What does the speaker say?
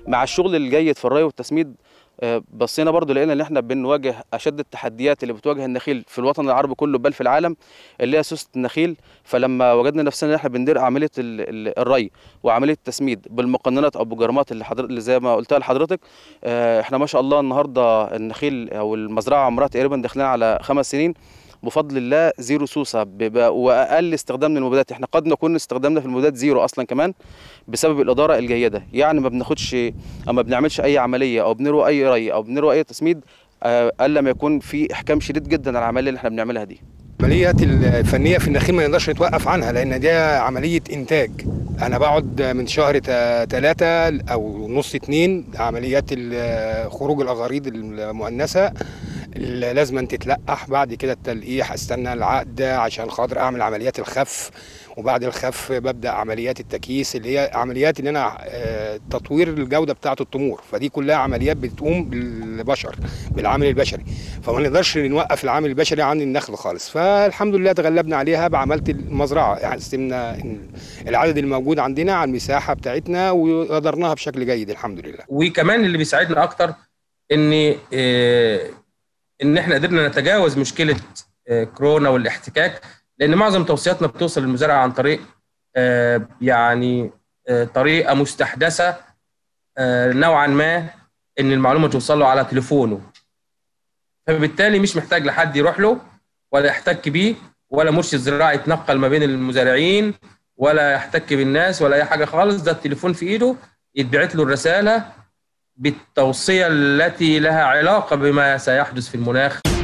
مع الشغل الجيد في الري والتسميد آه، بصينا برضو لقينا ان احنا بنواجه اشد التحديات اللي بتواجه النخيل في الوطن العربي كله بل في العالم اللي هي سوسه النخيل فلما وجدنا نفسنا ان احنا بندير عمليه ال- ال- الري وعمليه التسميد بالمقننات او بالجرامات اللي حضرتك اللي زي ما قلتها لحضرتك آه، احنا ما شاء الله النهارده النخيل او المزرعه عمرها تقريبا داخلين على خمس سنين بفضل الله زيرو سوسه بيبقى واقل استخدام للمبيدات احنا قد نكون استخدامنا في المبيدات زيرو اصلا كمان بسبب الاداره الجيده يعني ما بناخدش او ما بنعملش اي عمليه او بنروي اي ري او بنروي اي تسميد آه، الا ما يكون في احكام شديد جدا على العمليه اللي احنا بنعملها دي العمليات الفنيه في النخيل ما نقدرش نتوقف عنها لان دي عمليه انتاج انا بقعد من شهر ثلاثة او نص اتنين عمليات ال- خروج الاغاريد المؤنثه اللي لازم تتلقح بعد كده التلقيح استنى العقد عشان خاطر اعمل عمليات الخف وبعد الخف ببدا عمليات التكييس اللي هي عمليات اللي انا آه، تطوير الجوده بتاعه التمور فدي كلها عمليات بتقوم بالبشر بالعامل البشري فما نقدرش نوقف العامل البشري عن النخل خالص فالحمد لله تغلبنا عليها بعمليه المزرعه يعني قسمنا العدد الموجود عندنا على المساحه بتاعتنا وقدرناها بشكل جيد الحمد لله وكمان اللي بيساعدنا اكتر ان آه، ان احنا قدرنا نتجاوز مشكله آه، كورونا والاحتكاك لان معظم توصياتنا بتوصل للمزارع عن طريق آه، يعني آه، طريقه مستحدثه آه، نوعا ما ان المعلومه توصل له على تليفونه فبالتالي مش محتاج لحد يروح له ولا يحتك بيه ولا مرشد زراعي يتنقل ما بين المزارعين ولا يحتك بالناس ولا اي حاجه خالص ده التليفون في ايده يتبعت له الرساله بالتوصيه التي لها علاقه بما سيحدث في المناخ